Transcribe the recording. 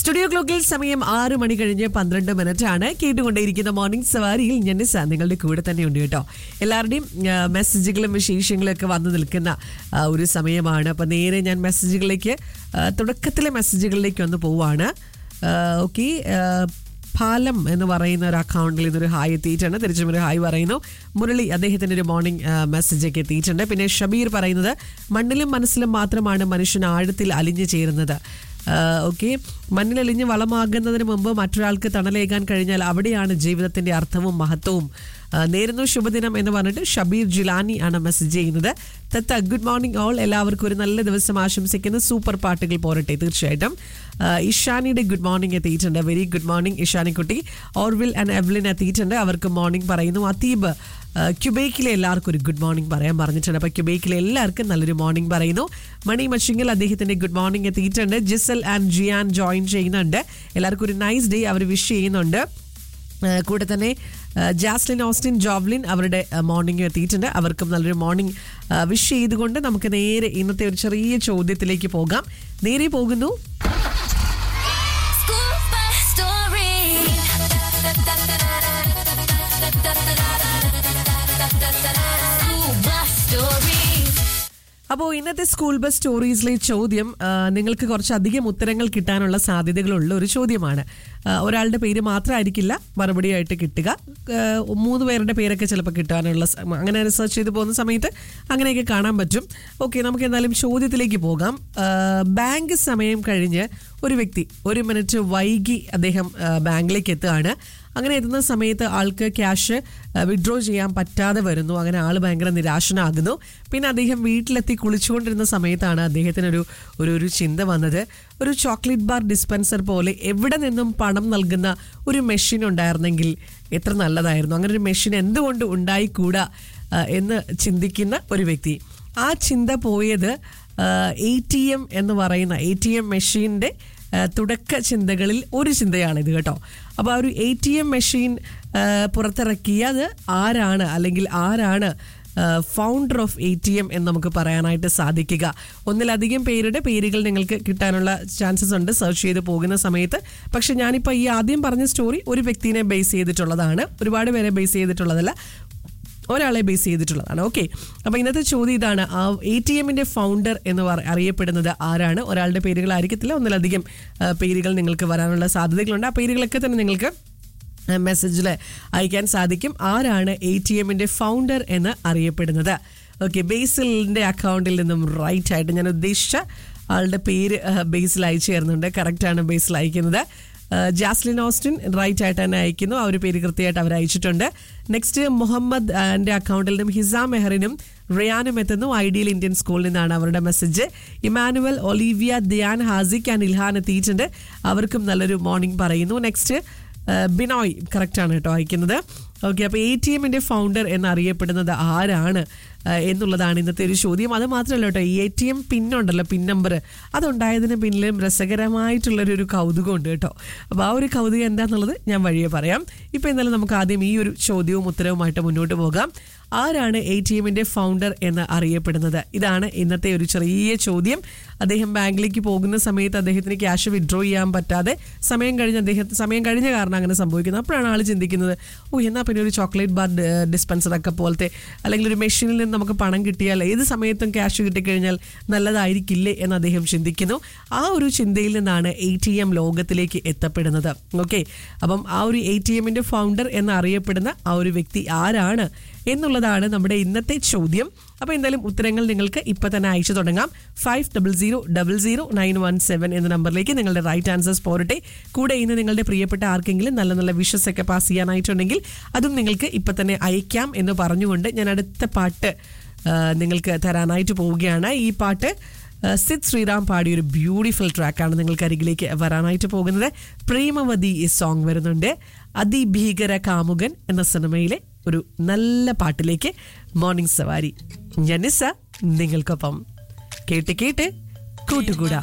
Studio ക്ലോക്കിൽ സമയം ആറ് മണി കഴിഞ്ഞ് പന്ത്രണ്ട് മിനിറ്റ് ആണ് കേട്ടുകൊണ്ടേയിരിക്കുന്ന മോർണിംഗ് സവാരിയിൽ ഞാൻ നിസ നിങ്ങളുടെ കൂടെ തന്നെ ഉണ്ട് കേട്ടോ എല്ലാവരുടെയും ആ, മെസ്സേജുകളും വിശേഷങ്ങളും ഒക്കെ വന്നു നിൽക്കുന്ന ആ, ഒരു സമയമാണ് അപ്പം നേരെ ഞാൻ മെസ്സേജുകളിലേക്ക് ആ, തുടക്കത്തിലെ മെസ്സേജുകളിലേക്ക് ഒന്ന് പോവാണ് ഓക്കെ ഫാലം എന്ന് പറയുന്ന ഒരു അക്കൗണ്ടിൽ നിന്നൊരു ഹായ് എത്തിയിട്ടുണ്ട് തിരിച്ചും ഒരു ഹായ് പറയുന്നു മുരളി അദ്ദേഹത്തിൻ്റെ ഒരു മോർണിംഗ് മെസ്സേജ് ഒക്കെ എത്തിയിട്ടുണ്ട് പിന്നെ ഷബീർ പറയുന്നത് മണ്ണിലും മനസ്സിലും മാത്രമാണ് മനുഷ്യൻ ആഴത്തിൽ അലിഞ്ഞു ചേരുന്നത് ഓക്കെ മണ്ണിലലിഞ്ഞ് വളമാകുന്നതിന് മുമ്പ് മറ്റൊരാൾക്ക് തണലേകാൻ കഴിഞ്ഞാൽ അവിടെയാണ് ജീവിതത്തിന്റെ അർത്ഥവും മഹത്വവും ആ, നേരുന്നു ശുഭദിനം എന്ന് പറഞ്ഞിട്ട് ഷബീർ ജിലാനി ആണ് മെസ്സേജ് ചെയ്യുന്നത് തത്ത ഗുഡ് മോർണിംഗ് ഓൾ എല്ലാവർക്കും ഒരു നല്ല ദിവസം ആശംസിക്കുന്ന സൂപ്പർ പാട്ടുകൾ പോരട്ടെ തീർച്ചയായിട്ടും ആ, ഇഷാനിയുടെ ഗുഡ് മോർണിംഗ് എത്തിയിട്ടുണ്ട് വെരി ഗുഡ് മോർണിംഗ് ഇഷാനിക്കുട്ടി ഓർവിൽ ആൻഡ് എവ്ലിൻ എത്തിയിട്ടുണ്ട് അവർക്ക് മോർണിംഗ് പറയുന്നു അതീബ് ആ, ക്യുബേക്കിലെ എല്ലാവർക്കും ഒരു ഗുഡ് മോർണിംഗ് പറയാൻ പറഞ്ഞിട്ടുണ്ട് അപ്പോൾ ക്യുബേക്കിലെ എല്ലാവർക്കും നല്ലൊരു മോർണിംഗ് പറയുന്നു മണി മച്ചിങ്ങൽ അദ്ദേഹത്തിന്റെ ഗുഡ് മോർണിംഗ് എത്തിയിട്ടുണ്ട് ജിസൽ ആൻഡ് ജിയാൻ ജോയിൻ ചെയ്യുന്നുണ്ട് എല്ലാവർക്കും ഒരു നൈസ് ഡേ അവർ വിഷ് ചെയ്യുന്നുണ്ട് ആ, കൂടെ തന്നെ ആ, ജാസ്ലിൻ ഓസ്റ്റിൻ ജോവ്ലിൻ അവരുടെ മോർണിംഗ് എത്തിയിട്ടുണ്ട് അവർക്കും നല്ലൊരു മോർണിംഗ് വിഷ് ചെയ്തുകൊണ്ട് നമുക്ക് നേരെ ഇന്നത്തെ ഒരു ചെറിയ ചോദ്യത്തിലേക്ക് പോകാം നേരെ പോകുന്നു School bus story. School bus story. അപ്പോൾ ഇന്നത്തെ സ്കൂൾ ബസ് സ്റ്റോറീസിലെ ചോദ്യം ആ, നിങ്ങൾക്ക് കുറച്ചധികം ഉത്തരങ്ങൾ കിട്ടാനുള്ള സാധ്യതകളുള്ള ഒരു ചോദ്യമാണ് ആ, ഒരാളുടെ പേര് മാത്രമായിരിക്കില്ല മറുപടിയായിട്ട് കിട്ടുക ആ, മൂന്ന് പേരുടെ പേരൊക്കെ ചിലപ്പോൾ കിട്ടാനുള്ള സ- അങ്ങനെ റിസർച്ച് ചെയ്ത് പോകുന്ന സമയത്ത് അങ്ങനെയൊക്കെ കാണാൻ പറ്റും ഓക്കെ നമുക്ക് എന്തായാലും ചോദ്യത്തിലേക്ക് പോകാം ആ, ബാങ്ക് സമയം കഴിഞ്ഞ് ഒരു വ്യക്തി ഒരു മിനിറ്റ് വൈകി അദ്ദേഹം ആ, ബാങ്കിലേക്ക് എത്തുകയാണ് അങ്ങനെ എത്തുന്ന സമയത്ത് ആൾക്ക് ക്യാഷ് വിഡ്രോ ചെയ്യാൻ പറ്റാതെ വരുന്നു അങ്ങനെ ആൾ ഭയങ്കര നിരാശനാകുന്നു പിന്നെ അദ്ദേഹം വീട്ടിലെത്തി കുളിച്ചുകൊണ്ടിരുന്ന സമയത്താണ് അദ്ദേഹത്തിനൊരു ഒരു ഒരു ചിന്ത വന്നത് ഒരു ചോക്ലേറ്റ് ബാർ ഡിസ്പെൻസർ പോലെ എവിടെ നിന്നും പണം നൽകുന്ന ഒരു മെഷീൻ ഉണ്ടായിരുന്നെങ്കിൽ എത്ര നല്ലതായിരുന്നു അങ്ങനെ ഒരു മെഷീൻ എന്തുകൊണ്ട് ഉണ്ടായിക്കൂടാ ആ, എന്ന് ചിന്തിക്കുന്ന ഒരു വ്യക്തി ആ ചിന്ത പോയത് എ ടി എം എന്ന് പറയുന്ന എ ടി എം മെഷീൻ്റെ തുടക്ക ചിന്തകളിൽ ഒരു ചിന്തയാണ് ഇത് കേട്ടോ അപ്പോൾ ആ ഒരു എ ടി എം മെഷീൻ പുറത്തിറക്കിയത് ആരാണ് അല്ലെങ്കിൽ ആരാണ് founder of A T M എന്ന് നമുക്ക് പറയാനായിട്ട് സാധിക്കുക ഒന്നിലധികം പേരുടെ പേരുകൾ നിങ്ങൾക്ക് കിട്ടാനുള്ള ചാൻസസ് ഉണ്ട് സെർച്ച് ചെയ്ത് പോകുന്ന സമയത്ത് പക്ഷെ ഞാനിപ്പോൾ ഈ ആദ്യം പറഞ്ഞ സ്റ്റോറി ഒരു വ്യക്തിനെ ബേസ് ചെയ്തിട്ടുള്ളതാണ് ഒരുപാട് പേരെ ബേസ് ചെയ്തിട്ടുള്ളതല്ല ഒരാളെ ബേസ് ചെയ്തിട്ടുള്ളതാണ് ഓക്കെ അപ്പൊ ഇന്നത്തെ ചോദ്യം ഇതാണ് ആ എ ടി എമ്മിന്റെ ഫൗണ്ടർ എന്ന് പറ- അറിയപ്പെടുന്നത് ആരാണ് ഒരാളുടെ പേരുകളായിരിക്കത്തില്ല ഒന്നിലധികം ആ, പേരുകൾ നിങ്ങൾക്ക് വരാനുള്ള സാധ്യതകളുണ്ട് ആ പേരുകളൊക്കെ തന്നെ നിങ്ങൾക്ക് മെസ്സേജിൽ അയക്കാൻ സാധിക്കും ആരാണ് എ ടി എമ്മിന്റെ ഫൗണ്ടർ എന്ന് അറിയപ്പെടുന്നത് ഓക്കെ ബേസിലിന്റെ അക്കൗണ്ടിൽ നിന്നും റൈറ്റ് ആയിട്ട് ഞാൻ ഉദ്ദേശിച്ച ആളുടെ പേര് ആ, ബേസിൽ അയച്ചു തരുന്നുണ്ട് കറക്റ്റാണ് ബേസിൽ അയക്കുന്നത് ആ, ജാസ്ലിൻ ഓസ്റ്റിൻ റൈറ്റ് ആയിട്ട് തന്നെ അയക്കുന്നു ആ ഒരു പേര് കൃത്യമായിട്ട് അവർ അയച്ചിട്ടുണ്ട് നെക്സ്റ്റ് മുഹമ്മദ് എൻ്റെ അക്കൗണ്ടിൽ നിന്നും ഹിസാം മെഹറിനും റിയാനും എത്തുന്നു ഐഡിയൽ ഇന്ത്യൻ സ്കൂളിൽ നിന്നാണ് അവരുടെ message Emmanuel Olivia Diyan Hasik and Ilhan എത്തിയിട്ടുണ്ട് അവർക്കും നല്ലൊരു മോർണിംഗ് പറയുന്നു നെക്സ്റ്റ് ബിനോയ് കറക്റ്റാണ് കേട്ടോ അയക്കുന്നത് ഓക്കെ അപ്പോൾ എ ടി എമ്മിൻ്റെ ഫൗണ്ടർ എന്നറിയപ്പെടുന്നത് ആരാണ് ആ, എന്നുള്ളതാണ് ഇന്നത്തെ ഒരു ചോദ്യം അത് മാത്രമല്ല കേട്ടോ ഈ എ ടി എം പിന്നുണ്ടല്ലോ പിൻ നമ്പർ അതുണ്ടായതിന് പിന്നിലും രസകരമായിട്ടുള്ളൊരു ഒരു കൗതുകമുണ്ട് കേട്ടോ അപ്പോൾ ആ ഒരു കൗതുകം എന്താണെന്നുള്ളത് ഞാൻ വഴിയെ പറയാം ഇപ്പോൾ എന്തായാലും നമുക്ക് ആദ്യം ഈ ഒരു ചോദ്യവും ഉത്തരവുമായിട്ട് മുന്നോട്ട് പോകാം ആരാണ് എ ടി എമ്മിൻ്റെ ഫൗണ്ടർ എന്ന് അറിയപ്പെടുന്നത് ഇതാണ് ഇന്നത്തെ ഒരു ചെറിയ ചോദ്യം അദ്ദേഹം ബാങ്കിലേക്ക് പോകുന്ന സമയത്ത് അദ്ദേഹത്തിന് ക്യാഷ് വിഡ്രോ ചെയ്യാൻ പറ്റാതെ സമയം കഴിഞ്ഞ് അദ്ദേഹത്തിന് സമയം കഴിഞ്ഞ കാരണം അങ്ങനെ സംഭവിക്കുന്നത് അപ്പോഴാണ് ആൾ ചിന്തിക്കുന്നത് ഓ എന്നാൽ പിന്നെ ഒരു ചോക്ലേറ്റ് ബാർ ഡിസ്പെൻസർ ഒക്കെ പോലത്തെ അല്ലെങ്കിൽ ഒരു മെഷീനിൽ നിന്ന് നമുക്ക് പണം കിട്ടിയാൽ ഏത് സമയത്തും ക്യാഷ് കിട്ടിക്കഴിഞ്ഞാൽ നല്ലതായിരിക്കില്ലേ എന്ന് അദ്ദേഹം ചിന്തിക്കുന്നു ആ ഒരു ചിന്തയിൽ നിന്നാണ് എ ടി എം ലോകത്തിലേക്ക് എത്തപ്പെടുന്നത് ഓക്കെ അപ്പം ആ ഒരു എ ടി എമ്മിൻ്റെ ഫൗണ്ടർ എന്നറിയപ്പെടുന്ന ആ ഒരു വ്യക്തി ആരാണ് എന്നുള്ളതാണ് നമ്മുടെ ഇന്നത്തെ ചോദ്യം അപ്പോൾ എന്തായാലും ഉത്തരങ്ങൾ നിങ്ങൾക്ക് ഇപ്പോൾ തന്നെ അയച്ചു തുടങ്ങാം five double zero double zero nine one seven എന്ന നമ്പറിലേക്ക് നിങ്ങളുടെ റൈറ്റ് ആൻസേഴ്സ് പോരട്ടെ കൂടെ ഇന്ന് നിങ്ങളുടെ പ്രിയപ്പെട്ട ആർക്കെങ്കിലും നല്ല നല്ല വിഷസ് ഒക്കെ പാസ് ചെയ്യാനായിട്ടുണ്ടെങ്കിൽ അതും നിങ്ങൾക്ക് ഇപ്പം തന്നെ അയക്കാം എന്ന് പറഞ്ഞുകൊണ്ട് ഞാൻ അടുത്ത പാട്ട് ആ, നിങ്ങൾക്ക് തരാനായിട്ട് പോവുകയാണ് ഈ പാട്ട് ആ, സിദ് ശ്രീറാം പാടിയ ഒരു ബ്യൂട്ടിഫുൾ ട്രാക്കാണ് നിങ്ങൾക്ക് അരികിലേക്ക് വരാനായിട്ട് പോകുന്നത് പ്രേമവതി ഈ സോങ് വരുന്നുണ്ട് അതിഭീകര കാമുകൻ എന്ന സിനിമയിലെ ഒരു നല്ല പാട്ടിലേക്ക് മോർണിംഗ് സവാരി ജനിസ നിങ്ങൾക്കൊപ്പം കേട്ട് കേട്ട് കൂട്ടുകൂടാ